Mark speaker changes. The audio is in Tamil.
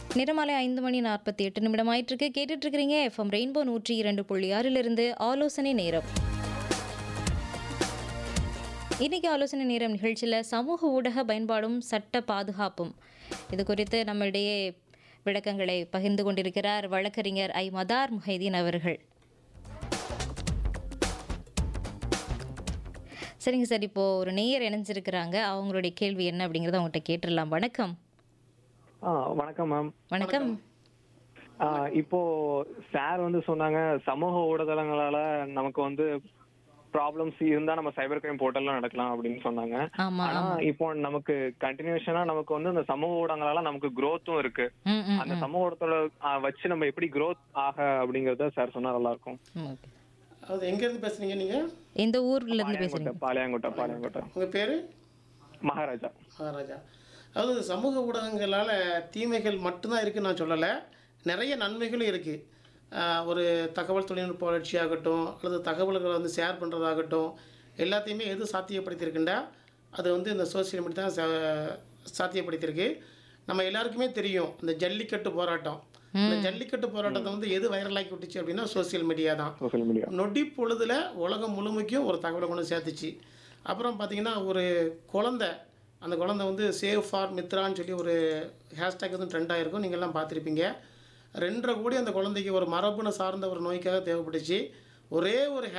Speaker 1: நிறமாலை ஐந்து மணி நாற்பத்தி எட்டு நிமிடம் ஆயிட்டிருக்கு கேட்டுட்டு இருக்கிறீங்க எஃப்எம் ரெயின்போ நூற்றி இரண்டு புள்ளி ஆறிலிருந்து ஆலோசனை நேரம் இன்னைக்கு ஆலோசனை நேரம் நிகழ்ச்சியில் சமூக ஊடக பயன்பாடும் சட்ட பாதுகாப்பும் இது குறித்து நம்மிடையே விளக்கங்களை பகிர்ந்து கொண்டிருக்கிறார் வழக்கறிஞர் ஐ மதார் முஹைதீன் அவர்கள் சரிங்க சார் இப்போ ஒரு நேயர் இணைஞ்சிருக்கிறாங்க அவங்களுடைய கேள்வி என்ன அப்படிங்கிறத அவங்ககிட்ட கேட்டுடலாம் வணக்கம்
Speaker 2: ஆ வணக்கம் மேம்
Speaker 1: வணக்கம்
Speaker 2: ஆ, இப்போ சார் வந்து சொன்னாங்க சமூக ஊடகங்களால நமக்கு வந்து ப்ராப்ளம்ஸ் இருந்தா நம்ம சைபர் கிரைம் போர்ட்டல்ல நடக்கலாம் அப்படின்னு சொன்னாங்க
Speaker 1: ஆமா
Speaker 2: ஆனா இப்போ நமக்கு கண்டினியூஷனா நமக்கு வந்து இந்த சமூக ஊடகங்களால நமக்கு growth-உம் இருக்கு
Speaker 1: ம் ம்
Speaker 2: அந்த சமூக ஊடகத்தோட ஆ, வச்சு நம்ம எப்படி growth ஆக அப்படிங்கறத சார் சொன்னா நல்லா இருக்கும்
Speaker 1: ம், okay.
Speaker 3: அது எங்கேருந்து பேசுறீங்க நீங்கள்
Speaker 1: எந்த ஊர்ல இருந்து பேசுறீங்க
Speaker 2: பாளையங்கோட்டை பாளையங்கோட்டை பாளையங்கோட்டை
Speaker 3: உங்கள் பேர்
Speaker 2: மகாராஜா
Speaker 3: மகாராஜா அதாவது சமூக ஊடகங்களால் தீமைகள் மட்டும்தான் இருக்குன்னு நான் சொல்லலை நிறைய நன்மைகளும் இருக்குது ஒரு தகவல் தொழில்நுட்ப வளர்ச்சியாகட்டும் அல்லது தகவல்களை வந்து ஷேர் பண்ணுறதாகட்டும் எல்லாத்தையுமே எது சாத்தியப்படுத்தியிருக்குண்டா அது வந்து இந்த சோசியல் மீடியா தான் சா- சாத்தியப்படுத்தியிருக்கு நம்ம எல்லாருக்குமே தெரியும் இந்த ஜல்லிக்கட்டு போராட்டம் இந்த ஜல்லிக்கட்டு போராட்டத்தை வந்து எது வைரலாக்கி விட்டுச்சு அப்படின்னா சோசியல் மீடியா தான்
Speaker 2: சோசியல் மீடியா
Speaker 3: நொடி பொழுதுல உலகம் முழுமைக்கும் ஒரு தகவலை கொண்டு சேர்த்துச்சு அப்புறம் பார்த்தீங்கன்னா ஒரு குழந்தை அந்த குழந்தை வந்து சேவ் ஃபார் மித்ரான்னு சொல்லி ஒரு ஹேஷ்டேக் வந்து ட்ரெண்ட் ஆகிருக்கும் நீங்கள் எல்லாம் பார்த்துருப்பீங்க ரெண்டரை கோடி அந்த குழந்தைக்கு ஒரு மரபணு சார்ந்த ஒரு நோய்க்காக தேவைப்பட்டுச்சு ஒரே ஒரு